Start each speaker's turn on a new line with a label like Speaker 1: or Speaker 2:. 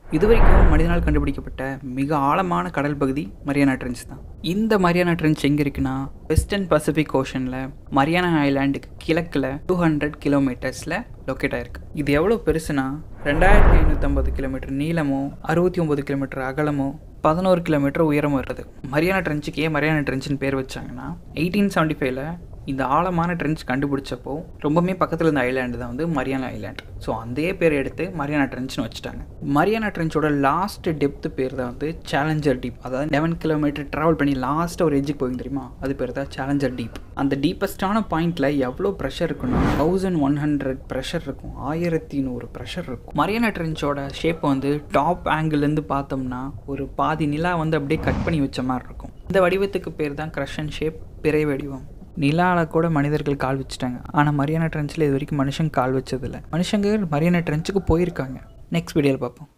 Speaker 1: இது வரைக்கும் மனிதனால் கண்டுபிடிக்கப்பட்ட மிக ஆழமான கடல் பகுதி மரியானா ட்ரென்ச் தான் இந்த மரியானா ட்ரென்ச் எங்கே இருக்குன்னா வெஸ்டர்ன் பசிபிக் ஓஷனில் மரியானா ஐலாண்டுக்கு கிழக்கில் டூ ஹண்ட்ரட் கிலோமீட்டர்ஸில் லொக்கேட் ஆயிருக்கு இது எவ்வளோ பெருசுனா ரெண்டாயிரத்தி ஐநூற்றம்பது கிலோமீட்டர் நீளமும் அறுபத்தி ஒம்பது கிலோமீட்டர் அகலமும் பதினோரு கிலோமீட்டர் உயரமும் இருக்குது மரியானா ட்ரென்ச்சுக்கு ஏன் மரியானா ட்ரென்ச்சுன்னு பேர் வச்சாங்கன்னா எயிட்டீன் செவன்ட்டி ஃபைவ்ல இந்த ஆழமான ட்ரென்ச் கண்டுபிடிச்சப்போ ரொம்பவுமே பக்கத்தில் இருந்த ஐலாண்டு தான் வந்து மரியானா ஐலாண்ட் ஸோ அதே பேர் எடுத்து மரியானா ட்ரென்ச்னு வச்சுட்டாங்க மரியானா ட்ரென்ச்சோட லாஸ்ட் டெப்த் பேர் தான் வந்து சேலஞ்சர் டீப் அதாவது லெவன் கிலோமீட்டர் ட்ராவல் பண்ணி லாஸ்ட் ஒரு எஜ்ஜுக்கு போய் தெரியுமா அது பேர் தான் சேலஞ்சர் டீப் அந்த டீப்பஸ்டான பாயிண்ட்ல எவ்வளோ ப்ரெஷர் இருக்குன்னா தௌசண்ட் ஒன் ஹண்ட்ரட் ப்ரெஷர் இருக்கும் ஆயிரத்தி நூறு ப்ரெஷர் இருக்கும் மரியானா ட்ரென்ச்சோட ஷேப் வந்து டாப் ஆங்கிள்லேருந்து பார்த்தோம்னா ஒரு பாதி நிலா வந்து அப்படியே கட் பண்ணி வச்ச மாதிரி இருக்கும் இந்த வடிவத்துக்கு பேர் தான் க்ரஷன் ஷேப் பிறை வடிவம் நிலால கூட மனிதர்கள் கால் வச்சுட்டாங்க ஆனால் மரியானா ட்ரென்ச்சில் இது வரைக்கும் மனுஷங்க கால் வச்சதில்லை மனுஷங்க மரியானா ட்ரென்ச்சுக்கு போயிருக்காங்க நெக்ஸ்ட் வீடியோவில் பார்ப்போம்